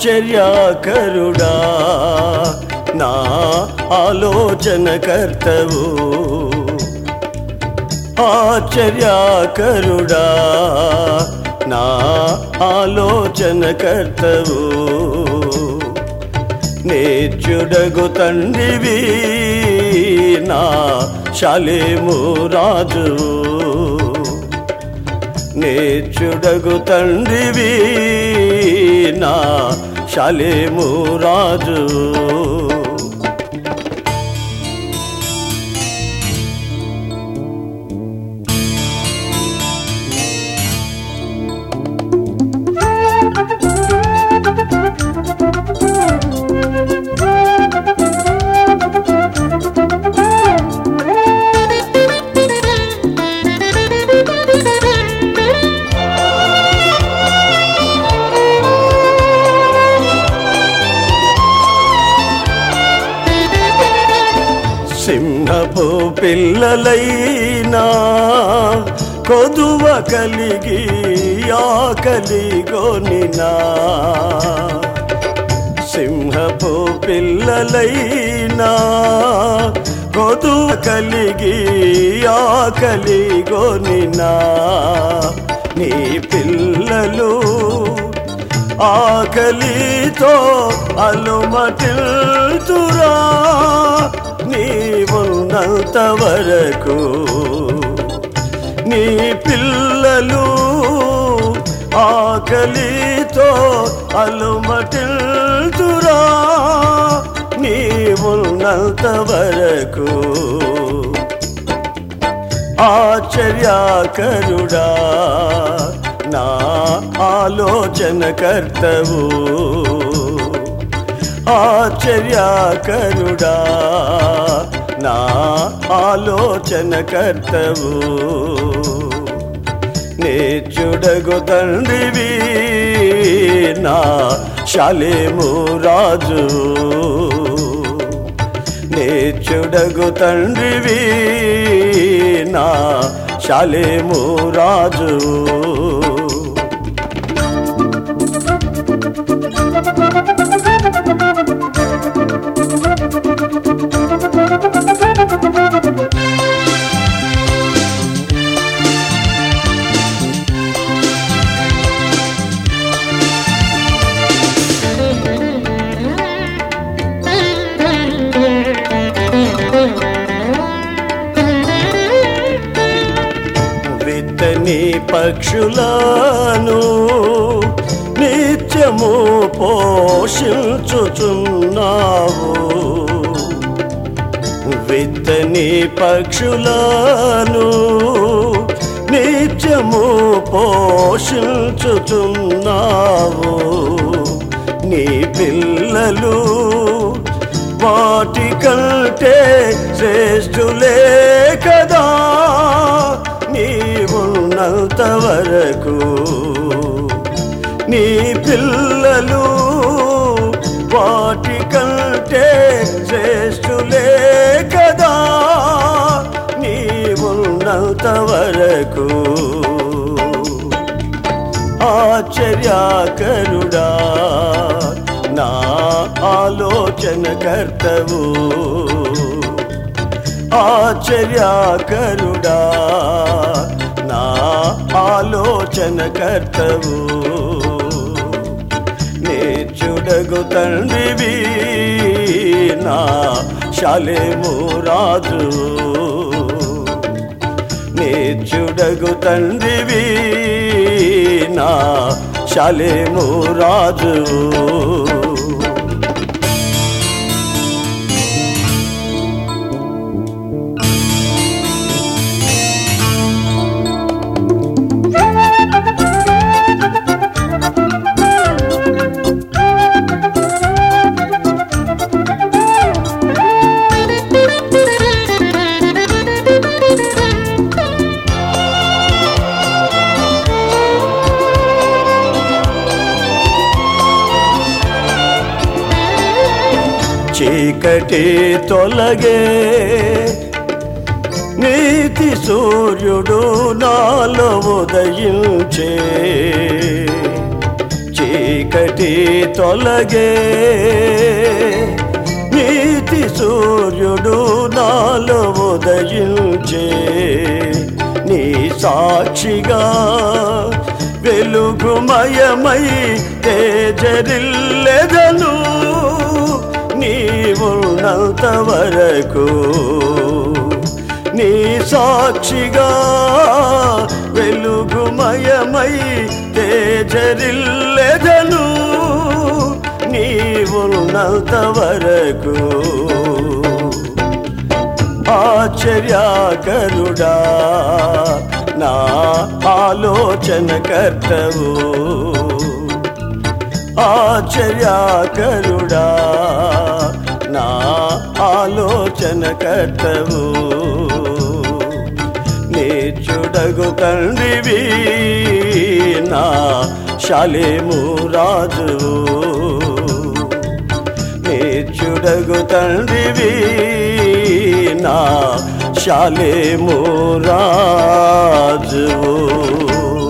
ఆశ్చర్యాకరుడా నా ఆలోచన కర్తవు ఆశ్చర్యాకరుడా నా ఆలోచన కర్తవు నేర్చుడగు తండ్రివి నా శాలేము రాజు నేర్చుడగు తండ్రివి నా శాలేము రాజు సింహపు పిల్లలైనా కొదువ కలిగి ఆకలిగొనినా సింహపు పిల్లలైనా కొదువ కలిగి ఆకలిగొనినా నీ పిల్లలు ఆకలితో అలుమటిల్తురా నీవున్నంత వరకు నీ పిల్లలు ఆకలితో అలుమటిల్తురా నీవున్నంత వరకు ఆశ్చర్యాకరుడా నా ఆలోచన కర్తవు ఆశ్చర్యాకరుడా నా ఆలోచన కర్తవు నేర్చుడగు తండ్రివి నా శాలేము రాజు నేర్చుడగు తండ్రివి నా శాలేము రాజు విత్తని పక్షులను నిత్యము పోషించుచున్నావు విత్తని పక్షులను నిత్యము పోషించుచున్నావు నీ పిల్లలు వాటి కంటే శ్రేష్ఠులే కదా నీవున్నంత వరకు నీ పిల్లలు వాటి కంటే శ్రేష్ఠులే కదా నీవున్నంత వరకు ఆశ్చర్యాకరుడా నా ఆలోచన కర్తవు ఆశ్చర్యాకరుడా నా ఆలోచన కర్తవు నేర్చుడగు తండ్రివి నా శాలేము రాజు నేర్చుడగు తండ్రివి నా శాలేము రాజు చీకటి తొలగే నీతి సూర్యుడు నాలో ఉదయించే చీ చీకటి తొలగే నీతి సూర్యుడు నాలో ఉదయించే నీ సాక్షిగా వెలుగుమయమై తేజరిల్లెదను నీవున్నంత వరకు నీ సాక్షిగా వెలుగుమయమై తేజరిల్లెదను నీవున్నంత వరకు ఆశ్చర్యాకరుడా నా ఆలోచన కర్తవు ఆశ్చర్యాకరుడా నా ఆలోచన కర్తవు నేర్చుడగు తండ్రివి నా శాలేము రాజువు నేర్చుడగు తండ్రివి నా శాలేము రాజువు